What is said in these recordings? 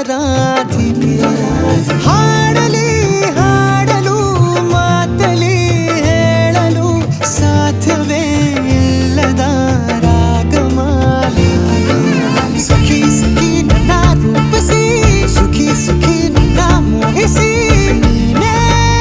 ಮನದ ದೀಪಿ ಹಾಡಲಿ ಹಾಡಲು ಮಾತಲಿ ಹೇಳಲು ಸಾಧ್ಯವೇ ಇಲ್ಲದ ರಾಗಮಾಲಿ ಸಖಿ ಸಖಿ ನನ್ನ ರೂಪಿಸಿ ಸುಖಿ ಸುಖಿ ನನ್ನ ಮೋಹಿಸಿ ನೀನೇ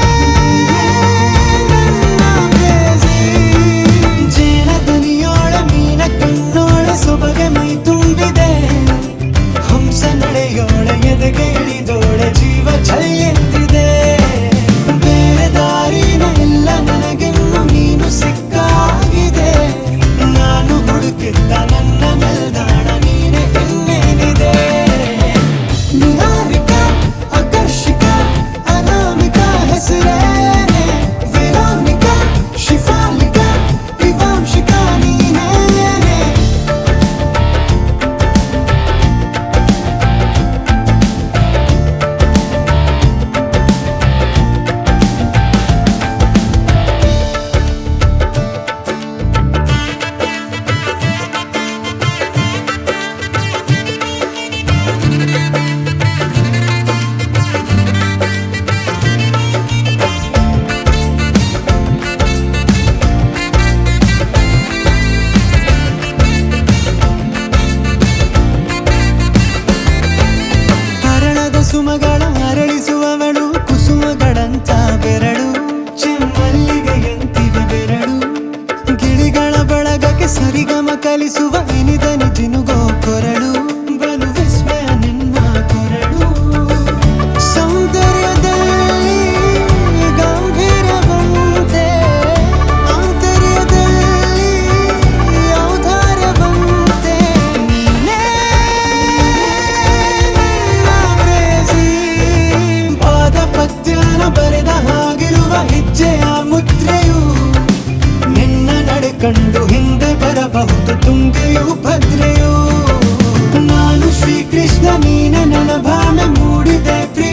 ನನ್ನ ಪ್ರೇಯಸಿ. ಜೇನ ದನಿಯೋಳ ಮೀನ ಕಣ್ಣೋಳ ಸೊಬಗೆ ಮೈ ತುಂಬಿದೆ ಹಂಸ ನಡೆಯೋಳ ಎದೆಗೆ ಇಳಿದೋಳ ಜೀವ ಎತ್ತಿದೆ ಬೇರೆ ದಾರಿನ ಎಲ್ಲ ನನಗೆನ್ನು ನೀನು ಸಿಕ್ಕಾಗಿದೆ ನಾನು ಹುಡುಕಿದ್ದ ನನ್ನ ನಿಲ್ದಾಣ ನೀನೆ ಇನ್ನೇನಿದೆ ನಿಹಾರಿಕ ಆಕರ್ಷಿಕ ಅನಾಮಿಕ ಹೆಸರೇನೆ ವೆರೋನಿಕ ಶಿಫಾಲಿಕ ವಿವಾಂಶಿಕ ನೀನೇನೆ ಹರಳದ ಸುಮಗಳ ಅರಳಿಸುವವಳು ಕುಸುಮಗಳಂತ ಬೆರಳು ಚೆಮ್ಮಲ್ಲಿಗೆಯಂತಿವೆ ಬೆರಳು ಗಿಳಿಗಳ ಬಳಗಕ್ಕೆ ಸರಿಗಮ ಕಲಿಸುವ ಇನಿದನಿ ಜಿನುಗೋ ಕೊರಳು ಬಲು ವಿಸ್ಮಯ ನಿನ್ನ ಕೊರಳು ಸೌಂದರ್ಯದಲ್ಲಿ ಗಂಭೀರವಂತೆ ಆಂತರ್ಯದಲ್ಲಿ ಔದಾರ್ಯವಂತೆ ನೀನೇ ನನ್ನ ಪ್ರೇಯಸಿ. ಪಾದ ಪದ್ಯನ ಬರೆದ ಹಾಗಿರುವ ಹೆಜ್ಜೆಯ ಮುದ್ರೆಯು ನಿನ್ನ ನಡೆ ಕಂಡು ಹಿಂದೆ ಬರಬಹುದು ತುಂಗೆಯು ಭದ್ರೆಯು ನಾನು ಶ್ರೀಕೃಷ್ಣ ನೀನೆ ನನ್ನ ಭಾವನೆ ಮೂಡಿದೆ ಪ್ರಿಯ